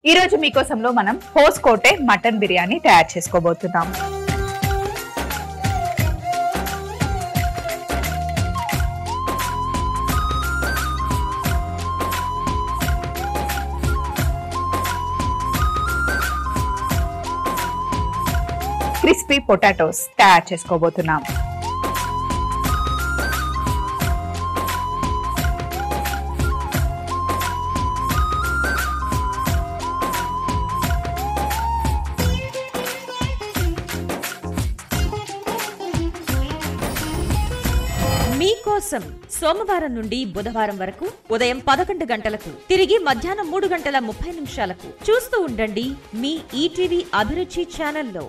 ఈ రోజు మీకోసంలో మనం హోస్కోటే మటన్ బిర్యానీ తయారు చేసుకోబోతున్నాం క్రిస్పీ పొటాటోస్ తయారు చేసుకోబోతున్నాం మీకోసం సోమవారం నుండి బుధవారం వరకు ఉదయం పదకొండు గంటలకు తిరిగి మధ్యాహ్నం మూడు గంటల ముప్పై నిమిషాలకు చూస్తూ ఉండండి మీ ఈటీవీ అభిరుచి ఛానల్లో